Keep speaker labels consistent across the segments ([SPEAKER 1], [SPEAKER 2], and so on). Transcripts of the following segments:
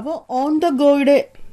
[SPEAKER 1] അപ്പോൾ on the ഗോയുടെ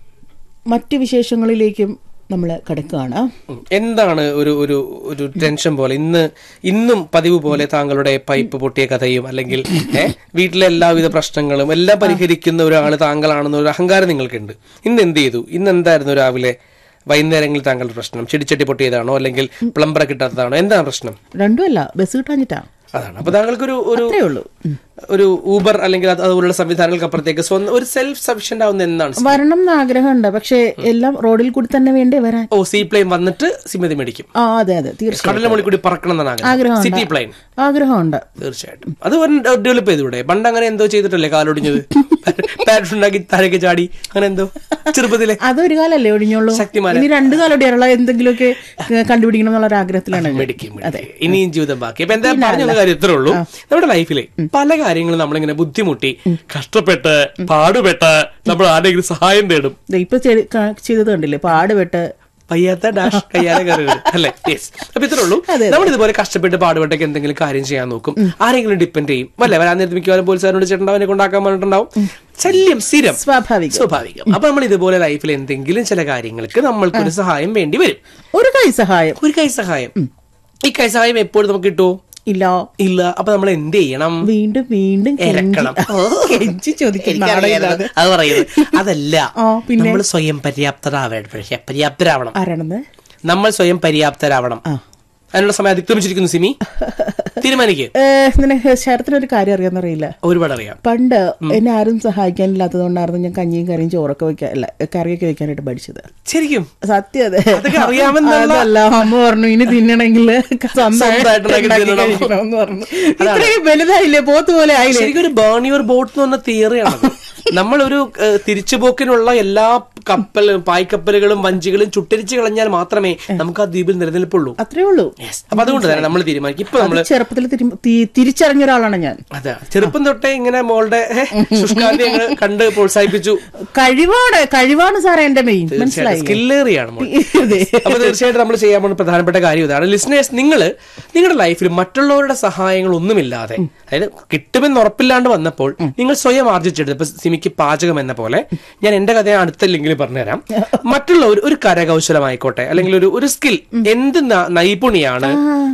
[SPEAKER 1] മറ്റ് വിശേഷങ്ങളിലേക്കും നമ്മൾ കിടക്കുകയാണ്
[SPEAKER 2] ഉം. എന്താണ് ഒരു ഒരു ഒരു ടെൻഷൻ പോലെ ഇന്ന് ഇന്നും പതിവ് പോലെ താങ്കളുടെ പൈപ്പ് പൊട്ടിയ കഥയും അല്ലെങ്കിൽ ഏ, വീട്ടിലെ എല്ലാവിധ പ്രശ്നങ്ങളും എല്ലാം പരിഹരിക്കുന്ന ഒരാൾ താങ്കളാണെന്ന ഒരു അഹങ്കാരം നിങ്ങൾക്കുണ്ട് ഇന്ന് എന്ത് ചെയ്തു ഇന്ന് എന്തായിരുന്നു രാവിലെ വൈകുന്നേരങ്ങളിൽ താങ്കളുടെ പ്രശ്നം ചെടിച്ചട്ടി പൊട്ടിയതാണോ അല്ലെങ്കിൽ പ്ലംബർ കിട്ടാത്തതാണോ എന്താണ് പ്രശ്നം
[SPEAKER 1] രണ്ടുമല്ല ബസ് കിട്ടാഞ്ഞിട്ടാ
[SPEAKER 2] അതാണ് അപ്പൊ താങ്കൾക്കൊരു ഒരു
[SPEAKER 1] അത്രേ ഉള്ളൂ ഉം.
[SPEAKER 2] ഒരു ഊബർ അല്ലെങ്കിൽ അത് അതുപോലുള്ള സംവിധാനങ്ങൾക്ക് അപ്പുറത്തേക്ക് സ്വന്തം ഒരു സെൽഫ് സഫിഷ്യന്റ് ആവുന്ന എന്താണ്
[SPEAKER 1] വരണം എന്ന് ആഗ്രഹമുണ്ട് പക്ഷെ എല്ലാം റോഡിൽ കൂടി തന്നെ വേണ്ടേ വരാൻ
[SPEAKER 2] ഓ സീ പ്ലെയിൻ വന്നിട്ട് സിമതി മേടിക്കും
[SPEAKER 1] ആ അതെ അതെ തീർച്ചയായും
[SPEAKER 2] കടലിന് മുകളിൽ കൂടി പറക്കണം എന്നാണ് ആഗ്രഹം
[SPEAKER 1] ആഗ്രഹമുണ്ട്.
[SPEAKER 2] സിറ്റി പ്ലെയിൻ
[SPEAKER 1] ആഗ്രഹമുണ്ട്
[SPEAKER 2] തീർച്ചയായിട്ടും അത് ഡെവലപ്പ് ചെയ്തൂടെ പണ്ട് അങ്ങനെ എന്തോ ചെയ്തിട്ടല്ലേ കാലൊടിഞ്ഞത് പാരഷൂട്ട് ഉണ്ടാക്കി താഴേക്ക് ചാടി അങ്ങനെ എന്തോ ചെറുപ്പത്തിലെ
[SPEAKER 1] അതൊരു കാലല്ലേ ഒഴിഞ്ഞോളൂ
[SPEAKER 2] ശക്തിമാൻ
[SPEAKER 1] ഇനി രണ്ടു കാലം ഒടിയാറുള്ള എന്തെങ്കിലുമൊക്കെ ഏ, കണ്ടുപിടിക്കണം എന്നുള്ള ഒരു ആഗ്രഹത്തിലാണ് ഞാൻ.
[SPEAKER 2] മെഡിക്കും ഇനിയും ജീവിതം ബാക്കി അപ്പൊ എന്താ പറഞ്ഞ കാര്യം ഇത്രേ ഉള്ളൂ നമ്മുടെ ലൈഫിലെ പല കാര്യങ്ങളും നമ്മളിങ്ങനെ ബുദ്ധിമുട്ടി കഷ്ടപ്പെട്ട് പാടുപെട്ട് നമ്മൾ ആരെങ്കിലും സഹായം തേടും
[SPEAKER 1] ദേ ഇപ്പൊ ചെയ്ത്- കാ- ചെയ്തത് കണ്ടില്ലേ പാടുപെട്ട്
[SPEAKER 2] പയ്യാത്ത ഡാഷ് കയ്യാലെ കയറുകൾ അല്ലേ യെസ് അപ്പൊ ഇത്രേ ഉള്ളൂ നമ്മൾ ഇതുപോലെ കഷ്ടപ്പെട്ട് പാടുപെട്ടൊക്കെ എന്തെങ്കിലും കാര്യം ചെയ്യാൻ നോക്കും ആരെങ്കിലും ഡിപ്പെൻഡ് ചെയ്യും വല്ല വരാൻ നേരത്തെ മിക്കവാറും പോലീസുകാരോട് ചേട്ടൻ അവനെ കൊണ്ടാക്കാൻ പറഞ്ഞിട്ടുണ്ടാവും ശല്യം സ്ഥിരം
[SPEAKER 1] സ്വാഭാവികം
[SPEAKER 2] സ്വാഭാവികം അപ്പൊ നമ്മൾ ഇതുപോലെ ലൈഫിൽ എന്തെങ്കിലും ചില കാര്യങ്ങൾക്ക് നമ്മൾക്കൊരു സഹായം വേണ്ടി വരും
[SPEAKER 1] ഒരു കൈ സഹായം
[SPEAKER 2] ഒരു കൈ സഹായം ഈ കൈ സഹായം എപ്പോഴും നമുക്ക് കിട്ടുമോ
[SPEAKER 1] ഇല്ല
[SPEAKER 2] ഇല്ല അപ്പൊ നമ്മൾ എന്ത് ചെയ്യണം
[SPEAKER 1] വീണ്ടും വീണ്ടും കെഞ്ചി-
[SPEAKER 2] ഇരക്കണം
[SPEAKER 1] കെഞ്ചി ചോദിക്കും
[SPEAKER 2] എനിക്കറിയാം. അത് പറയുന്നത് അതല്ല
[SPEAKER 1] ആ, പിന്നെ?
[SPEAKER 2] നമ്മൾ സ്വയം പര്യാപ്തരാവേണ്ട പക്ഷേ പര്യാപ്തരാവണം
[SPEAKER 1] ആരാണെന്ന്
[SPEAKER 2] നമ്മൾ സ്വയം പര്യാപ്തരാവണം അതിനുള്ള സമയം അതിക്രമിച്ചിരിക്കുന്നു സിമി തീരുമാനിക്ക്
[SPEAKER 1] ഏ, നിനക്ക് ശരത്തിനൊരു കാര്യം അറിയാന്നറിയില്ല
[SPEAKER 2] ഒരുപാട് അറിയാം
[SPEAKER 1] പണ്ട് എന്നെ ആരും സഹായിക്കാനില്ലാത്തതുകൊണ്ടായിരുന്നു ഞാൻ കഞ്ഞിയും കറിയും ചോറൊക്കെ വെക്കാൻ അല്ല കറിയൊക്കെ വെക്കാനായിട്ട് പഠിച്ചത്
[SPEAKER 2] ശരിക്കും
[SPEAKER 1] സത്യം അതെ
[SPEAKER 2] അതൊക്കെ അറിയാമെന്നുള്ള-
[SPEAKER 1] അതല്ല അമ്മ പറഞ്ഞു ഇനി തിന്നണമെങ്കിൽ
[SPEAKER 2] സ്വന്തമായിട്ട് ഉണ്ടാക്കി തിന്നണം.
[SPEAKER 1] എന്ന് പറഞ്ഞു ഇത്രയും വലുതായില്ലേ പോത്ത് പോലെ ആയില്ലേ
[SPEAKER 2] ശരിക്കും ഒരു ബേൺ യുവർ ബോട്ട് എന്ന് പറഞ്ഞ തിയറിയാണ് നമ്മളൊരു ഏഹ്, തിരിച്ചുപോക്കിനുള്ള എല്ലാ കപ്പൽ പായ്ക്കപ്പലുകളും വഞ്ചികളും ചുട്ടരിച്ച് കളഞ്ഞാൽ മാത്രമേ നമുക്ക് ആ ദ്വീപിൽ നിലനിൽപ്പുള്ളൂ
[SPEAKER 1] അത്രേ ഉള്ളൂ
[SPEAKER 2] Yes. അപ്പൊ അതുകൊണ്ട് തന്നെ നമ്മൾ തീരുമാനിക്കും ഇപ്പൊ
[SPEAKER 1] അത്
[SPEAKER 2] നമ്മള്
[SPEAKER 1] ചെറുപ്പത്തിൽ തിരി- തി- തിരിച്ചറിഞ്ഞ ഒരാളാണ് ഞാൻ
[SPEAKER 2] അതെ ചെറുപ്പം തൊട്ടേ ഇങ്ങനെ മോളുടെ ശുഷ്കാന്തി ഞങ്ങൾ കണ്ട് പ്രോത്സാഹിപ്പിച്ചു
[SPEAKER 1] കഴിവാണ് കഴിവാണ് സാറേ എന്റെ മെയിൻ മനസ്സിലായി
[SPEAKER 2] സ്കില്ലേറിയാണ് മോൾ
[SPEAKER 1] അതെ.
[SPEAKER 2] അപ്പൊ തീർച്ചയായിട്ടും നമ്മൾ ചെയ്യാൻ പോകുന്ന പ്രധാനപ്പെട്ട കാര്യം ഇതാണ് ലിസ്ണേഴ്സ് നിങ്ങൾ നിങ്ങളുടെ ലൈഫിൽ മറ്റുള്ളവരുടെ സഹായങ്ങൾ ഒന്നുമില്ലാതെ അതായത് കിട്ടുമെന്ന് ഉറപ്പില്ലാണ്ട് വന്നപ്പോൾ നിങ്ങൾ സ്വയം ആർജിച്ചെടുത്ത് ഇപ്പൊ സിമിക്ക് പാചകം എന്ന പോലെ ഞാൻ എന്റെ കഥ അടുത്ത ലിങ്കിൽ പറഞ്ഞുതരാം മറ്റുള്ള ഒരു ഒരു കരകൗശലമായിക്കോട്ടെ അല്ലെങ്കിൽ ഒരു ഒരു സ്കിൽ എന്ത് ന- നൈപുണിയാണ്